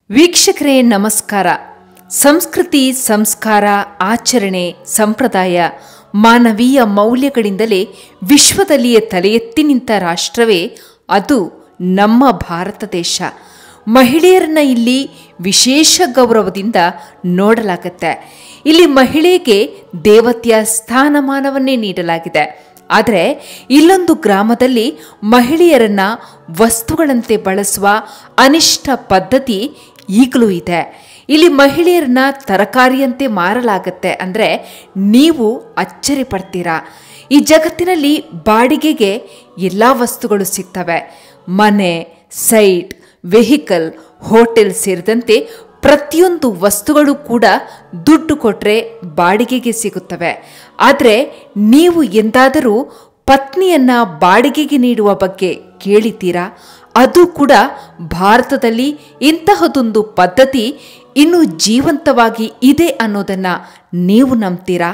ವೀಕ್ಷಕರೇ ನಮಸ್ಕಾರ ಸಂಸ್ಕೃತಿ ಸಂಸ್ಕಾರ ಆಚರಣೆ ಸಂಪ್ರದಾಯ ಮಾನವೀಯ ಮೌಲ್ಯಗಳಿಂದಲೇ ವಿಶ್ವದಲ್ಲಿಯೇ ತಲೆ ಎತ್ತಿ ನಿಂತ ರಾಷ್ಟ್ರವೇ ಅದು ನಮ್ಮ ಭಾರತ ದೇಶ ಮಹಿಳೆಯರನ್ನ ಇಲ್ಲಿ ವಿಶೇಷ ಗೌರವದಿಂದ ನೋಡಲಾಗತ್ತೆ ಇಲ್ಲಿ ಮಹಿಳೆಗೆ ದೇವತೆಯ ಸ್ಥಾನಮಾನವನ್ನೇ ನೀಡಲಾಗಿದೆ ಆದರೆ ಇಲ್ಲೊಂದು ಗ್ರಾಮದಲ್ಲಿ ಮಹಿಳೆಯರನ್ನ ವಸ್ತುಗಳಂತೆ ಬಳಸುವ ಅನಿಷ್ಟ ಪದ್ಧತಿ ಈಗಲೂ ಇದೆ ಇಲ್ಲಿ ಮಹಿಳೆಯರನ್ನ ತರಕಾರಿಯಂತೆ ಮಾರಲಾಗತ್ತೆ ಅಂದರೆ ನೀವು ಅಚ್ಚರಿ ಪಡ್ತೀರಾ ಈ ಜಗತ್ತಿನಲ್ಲಿ ಬಾಡಿಗೆಗೆ ಎಲ್ಲ ವಸ್ತುಗಳು ಸಿಗ್ತವೆ ಮನೆ ಸೈಟ್ ವೆಹಿಕಲ್ ಹೋಟೆಲ್ ಸೇರಿದಂತೆ ಪ್ರತಿಯೊಂದು ವಸ್ತುಗಳು ಕೂಡ ದುಡ್ಡು ಕೊಟ್ಟರೆ ಬಾಡಿಗೆಗೆ ಸಿಗುತ್ತವೆ ಆದರೆ ನೀವು ಎಂದಾದರೂ ಪತ್ನಿಯನ್ನ ಬಾಡಿಗೆಗೆ ನೀಡುವ ಬಗ್ಗೆ ಕೇಳಿದ್ದೀರಾ ಅದು ಕೂಡ ಭಾರತದಲ್ಲಿ ಇಂತಹದೊಂದು ಪದ್ಧತಿ ಇನ್ನೂ ಜೀವಂತವಾಗಿ ಇದೆ ಅನ್ನೋದನ್ನ ನೀವು ನಂಬ್ತೀರಾ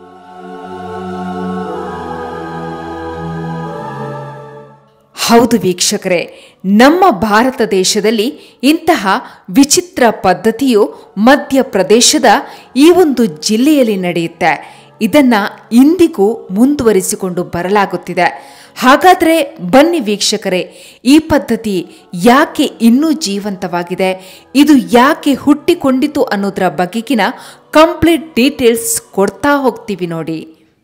ಹೌದು ವೀಕ್ಷಕರೇ ನಮ್ಮ ಭಾರತ ದೇಶದಲ್ಲಿ ಇಂತಹ ವಿಚಿತ್ರ ಪದ್ಧತಿಯು ಮಧ್ಯಪ್ರದೇಶದ ಈ ಒಂದು ಜಿಲ್ಲೆಯಲ್ಲಿ ನಡೆಯುತ್ತೆ ಇದನ್ನ ಇಂದಿಗೂ ಮುಂದುವರಿಸಿಕೊಂಡು ಬರಲಾಗುತ್ತಿದೆ ಹಾಗಾದರೆ ಬನ್ನಿ ವೀಕ್ಷಕರೇ ಈ ಪದ್ಧತಿ ಯಾಕೆ ಇನ್ನೂ ಜೀವಂತವಾಗಿದೆ ಇದು ಯಾಕೆ ಹುಟ್ಟಿಕೊಂಡಿತು ಅನ್ನೋದರ ಬಗೆಗಿನ ಕಂಪ್ಲೀಟ್ ಡೀಟೇಲ್ಸ್ ಕೊಡ್ತಾ ಹೋಗ್ತೀವಿ ನೋಡಿ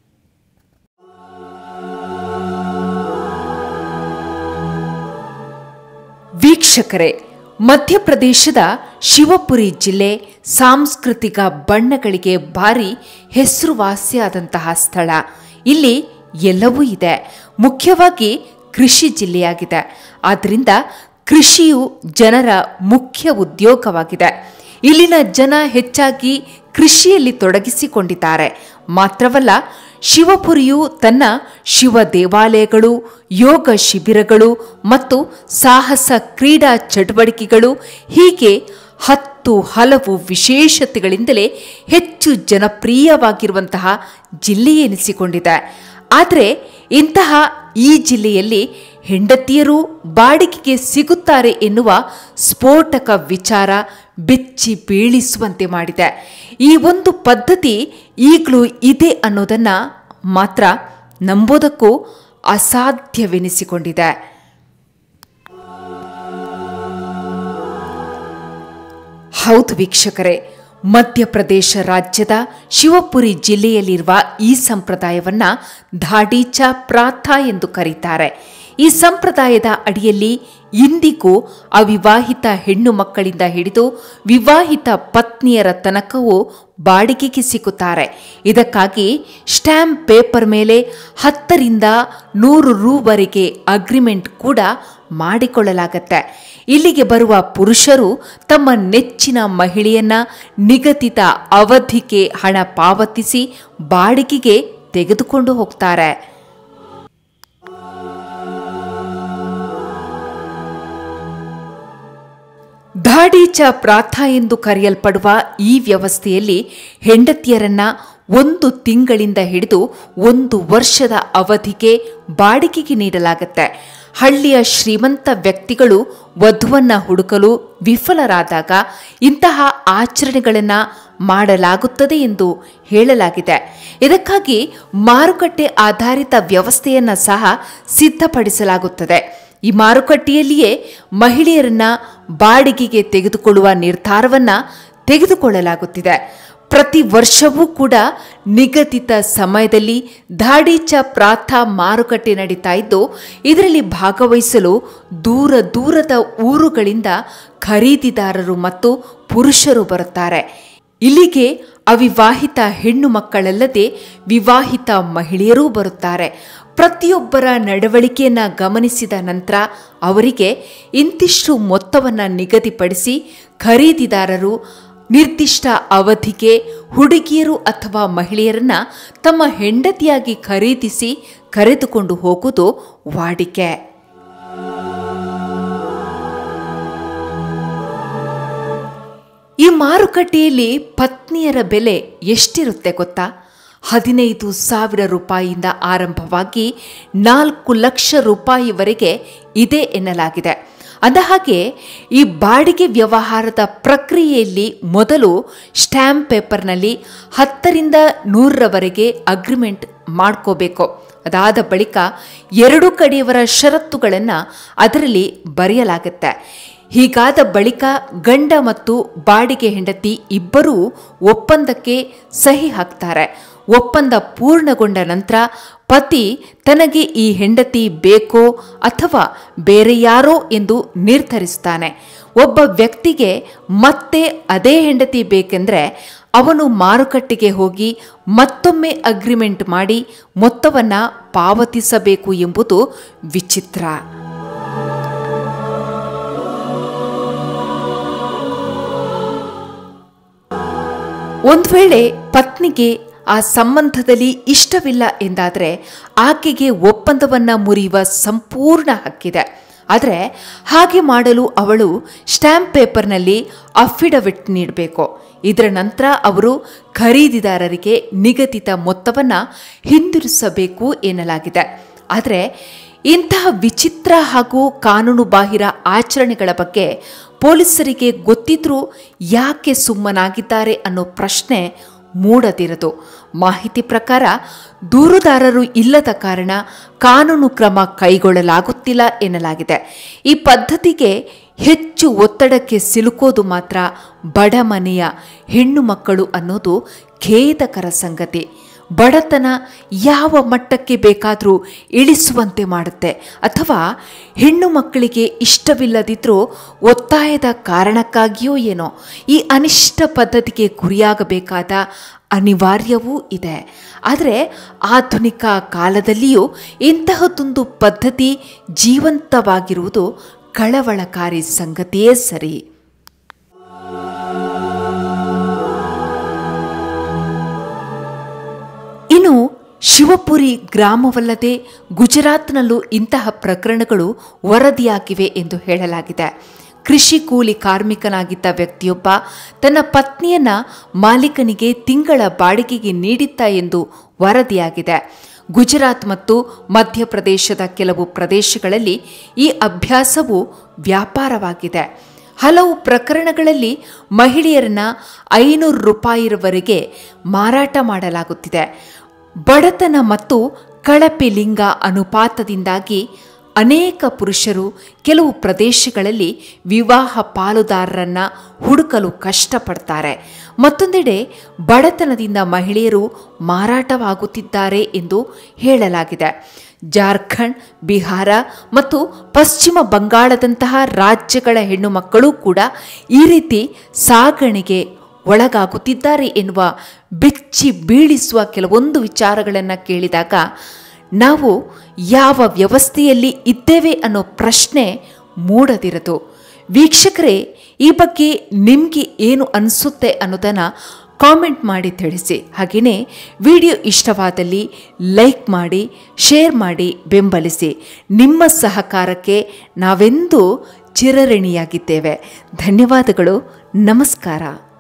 ವೀಕ್ಷಕರೇ ಮಧ್ಯಪ್ರದೇಶದ ಶಿವಪುರಿ ಜಿಲ್ಲೆ ಸಾಂಸ್ಕೃತಿಕ ಬಣ್ಣಗಳಿಗೆ ಭಾರಿ ಹೆಸರುವಾಸಿಯಾದಂತಹ ಸ್ಥಳ ಇಲ್ಲಿ ಎಲ್ಲವೂ ಇದೆ ಮುಖ್ಯವಾಗಿ ಕೃಷಿ ಜಿಲ್ಲೆಯಾಗಿದೆ ಆದ್ದರಿಂದ ಕೃಷಿಯು ಜನರ ಮುಖ್ಯ ಉದ್ಯೋಗವಾಗಿದೆ ಇಲ್ಲಿನ ಜನ ಹೆಚ್ಚಾಗಿ ಕೃಷಿಯಲ್ಲಿ ತೊಡಗಿಸಿಕೊಂಡಿದ್ದಾರೆ ಮಾತ್ರವಲ್ಲ ಶಿವಪುರಿಯು ತನ್ನ ಶಿವ ದೇವಾಲಯಗಳು ಯೋಗ ಶಿಬಿರಗಳು ಮತ್ತು ಸಾಹಸ ಕ್ರೀಡಾ ಚಟುವಟಿಕೆಗಳು ಹೀಗೆ ಹತ್ತು ಹಲವು ವಿಶೇಷತೆಗಳಿಂದಲೇ ಹೆಚ್ಚು ಜನಪ್ರಿಯವಾಗಿರುವಂತಹ ಜಿಲ್ಲೆ ಎನಿಸಿಕೊಂಡಿದೆ ಆದರೆ ಇಂತಹ ಈ ಜಿಲ್ಲೆಯಲ್ಲಿ ಹೆಂಡತಿಯರು ಬಾಡಿಗೆಗೆ ಸಿಗುತ್ತಾರೆ ಎನ್ನುವ ಸ್ಫೋಟಕ ವಿಚಾರ ಬೆಚ್ಚಿ ಬೀಳಿಸುವಂತೆ ಮಾಡಿದೆ ಈ ಒಂದು ಪದ್ಧತಿ ಈಗಲೂ ಇದೆ ಅನ್ನೋದನ್ನ ಮಾತ್ರ ನಂಬೋದಕ್ಕೂ ಅಸಾಧ್ಯವೆನಿಸಿಕೊಂಡಿದೆ ಹೌದು ವೀಕ್ಷಕರೇ ಮಧ್ಯಪ್ರದೇಶ ರಾಜ್ಯದ ಶಿವಪುರಿ ಜಿಲ್ಲೆಯಲ್ಲಿರುವ ಈ ಸಂಪ್ರದಾಯವನ್ನ ಧಾಡೀಚ ಪ್ರಾಥ ಎಂದು ಕರೀತಾರೆ ಈ ಸಂಪ್ರದಾಯದ ಅಡಿಯಲ್ಲಿ ಇಂದಿಗೂ ಅವಿವಾಹಿತ ಹೆಣ್ಣು ಮಕ್ಕಳಿಂದ ಹಿಡಿದು ವಿವಾಹಿತ ಪತ್ನಿಯರ ತನಕವೂ ಬಾಡಿಗೆಗೆ ಸಿಗುತ್ತಾರೆ ಇದಕ್ಕಾಗಿ ಸ್ಟ್ಯಾಂಪ್ ಪೇಪರ್ ಮೇಲೆ ಹತ್ತರಿಂದ ನೂರು ರೂವರೆಗೆ ಅಗ್ರಿಮೆಂಟ್ ಕೂಡ ಮಾಡಿಕೊಳ್ಳಲಾಗತ್ತೆ ಇಲ್ಲಿಗೆ ಬರುವ ಪುರುಷರು ತಮ್ಮ ನೆಚ್ಚಿನ ಮಹಿಳೆಯನ್ನ ನಿಗದಿತ ಅವಧಿಗೆ ಹಣ ಪಾವತಿಸಿ ಬಾಡಿಗೆಗೆ ತೆಗೆದುಕೊಂಡು ಹೋಗ್ತಾರೆ ಧಾಡೀಚ ಪ್ರಾಥ ಎಂದು ಕರೆಯಲ್ಪಡುವ ಈ ವ್ಯವಸ್ಥೆಯಲ್ಲಿ ಹೆಂಡತಿಯರನ್ನ ಒಂದು ತಿಂಗಳಿಂದ ಹಿಡಿದು ಒಂದು ವರ್ಷದ ಅವಧಿಗೆ ಬಾಡಿಗೆಗೆ ನೀಡಲಾಗುತ್ತೆ ಹಳ್ಳಿಯ ಶ್ರೀಮಂತ ವ್ಯಕ್ತಿಗಳು ವಧುವನ್ನ ಹುಡುಕಲು ವಿಫಲರಾದಾಗ ಇಂತಹ ಆಚರಣೆಗಳನ್ನು ಮಾಡಲಾಗುತ್ತದೆ ಎಂದು ಹೇಳಲಾಗಿದೆ ಇದಕ್ಕಾಗಿ ಮಾರುಕಟ್ಟೆ ಆಧಾರಿತ ವ್ಯವಸ್ಥೆಯನ್ನ ಸಹ ಸಿದ್ಧಪಡಿಸಲಾಗುತ್ತದೆ ಈ ಮಾರುಕಟ್ಟೆಯಲ್ಲಿಯೇ ಮಹಿಳೆಯರನ್ನ ಬಾಡಿಗೆಗೆ ತೆಗೆದುಕೊಳ್ಳುವ ನಿರ್ಧಾರವನ್ನ ತೆಗೆದುಕೊಳ್ಳಲಾಗುತ್ತಿದೆ ಪ್ರತಿ ವರ್ಷವೂ ಕೂಡ ನಿಗದಿತ ಸಮಯದಲ್ಲಿ ಧಾಡೀಚ ಪ್ರಾಥ ಮಾರುಕಟ್ಟೆ ನಡೀತಾ ಇದ್ದು ಇದರಲ್ಲಿ ಭಾಗವಹಿಸಲು ದೂರ ದೂರದ ಊರುಗಳಿಂದ ಖರೀದಿದಾರರು ಮತ್ತು ಪುರುಷರು ಬರುತ್ತಾರೆ ಇಲ್ಲಿಗೆ ಅವಿವಾಹಿತ ಹೆಣ್ಣು ಮಕ್ಕಳಲ್ಲದೆ ವಿವಾಹಿತ ಮಹಿಳೆಯರೂ ಬರುತ್ತಾರೆ ಪ್ರತಿಯೊಬ್ಬರ ನಡವಳಿಕೆಯನ್ನ ಗಮನಿಸಿದ ನಂತರ ಅವರಿಗೆ ಇಂತಿಷ್ಟು ಮೊತ್ತವನ್ನು ನಿಗದಿಪಡಿಸಿ ಖರೀದಿದಾರರು ನಿರ್ದಿಷ್ಟ ಅವಧಿಗೆ ಹುಡುಗಿಯರು ಅಥವಾ ಮಹಿಳೆಯರನ್ನ ತಮ್ಮ ಹೆಂಡತಿಯಾಗಿ ಖರೀದಿಸಿ ಕರೆದುಕೊಂಡು ಹೋಗುವುದು ವಾಡಿಕೆ ಈ ಮಾರುಕಟ್ಟೆಯಲ್ಲಿ ಪತ್ನಿಯರ ಬೆಲೆ ಎಷ್ಟಿರುತ್ತೆ ಗೊತ್ತಾ ಹದಿನೈದು ಸಾವಿರ ರೂಪಾಯಿಯಿಂದ ಆರಂಭವಾಗಿ ನಾಲ್ಕು ಲಕ್ಷ ರೂಪಾಯಿವರೆಗೆ ಇದೆ ಎನ್ನಲಾಗಿದೆ ಅಂದಹಾಗೆ ಈ ಬಾಡಿಗೆ ವ್ಯವಹಾರದ ಪ್ರಕ್ರಿಯೆಯಲ್ಲಿ ಮೊದಲು ಸ್ಟ್ಯಾಂಪ್ ಪೇಪರ್ನಲ್ಲಿ ಹತ್ತರಿಂದ ನೂರರವರೆಗೆ ಅಗ್ರಿಮೆಂಟ್ ಮಾಡ್ಕೋಬೇಕು ಅದಾದ ಬಳಿಕ ಎರಡು ಕಡೆಯವರ ಷರತ್ತುಗಳನ್ನು ಅದರಲ್ಲಿ ಬರೆಯಲಾಗುತ್ತೆ ಹೀಗಾದ ಬಳಿಕ ಗಂಡ ಮತ್ತು ಬಾಡಿಗೆ ಹೆಂಡತಿ ಇಬ್ಬರೂ ಒಪ್ಪಂದಕ್ಕೆ ಸಹಿ ಹಾಕ್ತಾರೆ ಒಪ್ಪಂದ ಪೂರ್ಣಗೊಂಡ ನಂತರ ಪತಿ ತನಗೆ ಈ ಹೆಂಡತಿ ಬೇಕೋ ಅಥವಾ ಬೇರೆ ಯಾರೋ ಎಂದು ನಿರ್ಧರಿಸ್ತಾನೆ ಒಬ್ಬ ವ್ಯಕ್ತಿಗೆ ಮತ್ತೆ ಅದೇ ಹೆಂಡತಿ ಬೇಕೆಂದರೆ ಅವನು ಮಾರುಕಟ್ಟೆಗೆ ಹೋಗಿ ಮತ್ತೊಮ್ಮೆ ಅಗ್ರಿಮೆಂಟ್ ಮಾಡಿ ಮೊತ್ತವನ್ನು ಪಾವತಿಸಬೇಕು ಎಂಬುದು ವಿಚಿತ್ರ ಒಂದು ವೇಳೆ ಪತ್ನಿಗೆ ಆ ಸಂಬಂಧದಲ್ಲಿ ಇಷ್ಟವಿಲ್ಲ ಎಂದಾದರೆ ಆಕೆಗೆ ಒಪ್ಪಂದವನ್ನು ಮುರಿಯುವ ಸಂಪೂರ್ಣ ಹಕ್ಕಿದೆ ಆದರೆ ಹಾಗೆ ಮಾಡಲು ಅವಳು ಸ್ಟ್ಯಾಂಪ್ ಪೇಪರ್ನಲ್ಲಿ ಅಫಿಡವಿಟ್ ನೀಡಬೇಕು ಇದರ ನಂತರ ಅವರು ಖರೀದಿದಾರರಿಗೆ ನಿಗದಿತ ಮೊತ್ತವನ್ನು ಹಿಂದಿರಿಸಬೇಕು ಎನ್ನಲಾಗಿದೆ ಆದರೆ ಇಂತಹ ವಿಚಿತ್ರ ಹಾಗೂ ಕಾನೂನು ಬಾಹಿರ ಆಚರಣೆಗಳ ಬಗ್ಗೆ ಪೊಲೀಸರಿಗೆ ಗೊತ್ತಿದ್ರೂ ಯಾಕೆ ಸುಮ್ಮನಾಗಿದ್ದಾರೆ ಅನ್ನೋ ಪ್ರಶ್ನೆ ಮೂಡದಿರದು ಮಾಹಿತಿ ಪ್ರಕಾರ ದೂರುದಾರರು ಇಲ್ಲದ ಕಾರಣ ಕಾನೂನು ಕ್ರಮ ಕೈಗೊಳ್ಳಲಾಗುತ್ತಿಲ್ಲ ಎನ್ನಲಾಗಿದೆ ಈ ಪದ್ಧತಿಗೆ ಹೆಚ್ಚು ಒತ್ತಡಕ್ಕೆ ಸಿಲುಕೋದು ಮಾತ್ರ ಬಡ ಮನೆಯ ಹೆಣ್ಣು ಮಕ್ಕಳು ಅನ್ನೋದು ಖೇದಕರ ಸಂಗತಿ ಬಡತನ ಯಾವ ಮಟ್ಟಕ್ಕೆ ಬೇಕಾದರೂ ಇಳಿಸುವಂತೆ ಮಾಡುತ್ತೆ ಅಥವಾ ಹೆಣ್ಣು ಮಕ್ಕಳಿಗೆ ಇಷ್ಟವಿಲ್ಲದಿದ್ದರೂ ಒತ್ತಾಯದ ಕಾರಣಕ್ಕಾಗಿಯೋ ಏನೋ ಈ ಅನಿಷ್ಟ ಪದ್ಧತಿಗೆ ಗುರಿಯಾಗಬೇಕಾದ ಅನಿವಾರ್ಯವೂ ಇದೆ ಆದರೆ ಆಧುನಿಕ ಕಾಲದಲ್ಲಿಯೂ ಇಂತಹದೊಂದು ಪದ್ಧತಿ ಜೀವಂತವಾಗಿರುವುದು ಕಳವಳಕಾರಿ ಸಂಗತಿಯೇ ಸರಿ ಇನ್ನು ಶಿವಪುರಿ ಗ್ರಾಮವಲ್ಲದೆ ಗುಜರಾತ್ನಲ್ಲೂ ಇಂತಹ ಪ್ರಕರಣಗಳು ವರದಿಯಾಗಿವೆ ಎಂದು ಹೇಳಲಾಗಿದೆ ಕೃಷಿ ಕೂಲಿ ಕಾರ್ಮಿಕನಾಗಿದ್ದ ವ್ಯಕ್ತಿಯೊಬ್ಬ ತನ್ನ ಪತ್ನಿಯನ್ನ ಮಾಲೀಕನಿಗೆ ತಿಂಗಳ ಬಾಡಿಗೆಗೆ ನೀಡಿದ್ದ ಎಂದು ವರದಿಯಾಗಿದೆ ಗುಜರಾತ್ ಮತ್ತು ಮಧ್ಯಪ್ರದೇಶದ ಕೆಲವು ಪ್ರದೇಶಗಳಲ್ಲಿ ಈ ಅಭ್ಯಾಸವು ವ್ಯಾಪಾರವಾಗಿದೆ ಹಲವು ಪ್ರಕರಣಗಳಲ್ಲಿ ಮಹಿಳೆಯರನ್ನ ಐನೂರು ರೂಪಾಯಿವರೆಗೆ ಮಾರಾಟ ಮಾಡಲಾಗುತ್ತಿದೆ ಬಡತನ ಮತ್ತು ಕಳಪೆ ಲಿಂಗ ಅನುಪಾತದಿಂದಾಗಿ ಅನೇಕ ಪುರುಷರು ಕೆಲವು ಪ್ರದೇಶಗಳಲ್ಲಿ ವಿವಾಹ ಪಾಲುದಾರರನ್ನ ಹುಡುಕಲು ಕಷ್ಟಪಡ್ತಾರೆ ಮತ್ತೊಂದೆಡೆ ಬಡತನದಿಂದ ಮಹಿಳೆಯರು ಮಾರಾಟವಾಗುತ್ತಿದ್ದಾರೆ ಎಂದು ಹೇಳಲಾಗಿದೆ ಜಾರ್ಖಂಡ್ ಬಿಹಾರ ಮತ್ತು ಪಶ್ಚಿಮ ಬಂಗಾಳದಂತಹ ರಾಜ್ಯಗಳ ಹೆಣ್ಣು ಮಕ್ಕಳು ಕೂಡ ಈ ರೀತಿ ಸಾಗಣೆಗೆ ಒಳಗಾಗುತ್ತಿದ್ದಾರೆ ಎನ್ನುವ ಬೆಚ್ಚಿ ಬೀಳಿಸುವ ಕೆಲವೊಂದು ವಿಚಾರಗಳನ್ನು ಕೇಳಿದಾಗ ನಾವು ಯಾವ ವ್ಯವಸ್ಥೆಯಲ್ಲಿ ಇದ್ದೇವೆ ಅನ್ನೋ ಪ್ರಶ್ನೆ ಮೂಡದಿರದು ವೀಕ್ಷಕರೇ ಈ ಬಗ್ಗೆ ನಿಮಗೆ ಏನು ಅನಿಸುತ್ತೆ ಅನ್ನೋದನ್ನು ಕಾಮೆಂಟ್ ಮಾಡಿ ತಿಳಿಸಿ ಹಾಗೆಯೇ ವಿಡಿಯೋ ಇಷ್ಟವಾದಲ್ಲಿ ಲೈಕ್ ಮಾಡಿ ಶೇರ್ ಮಾಡಿ ಬೆಂಬಲಿಸಿ ನಿಮ್ಮ ಸಹಕಾರಕ್ಕೆ ನಾವೆಂದೂ ಚಿರಋಣಿಯಾಗಿದ್ದೇವೆ ಧನ್ಯವಾದಗಳು ನಮಸ್ಕಾರ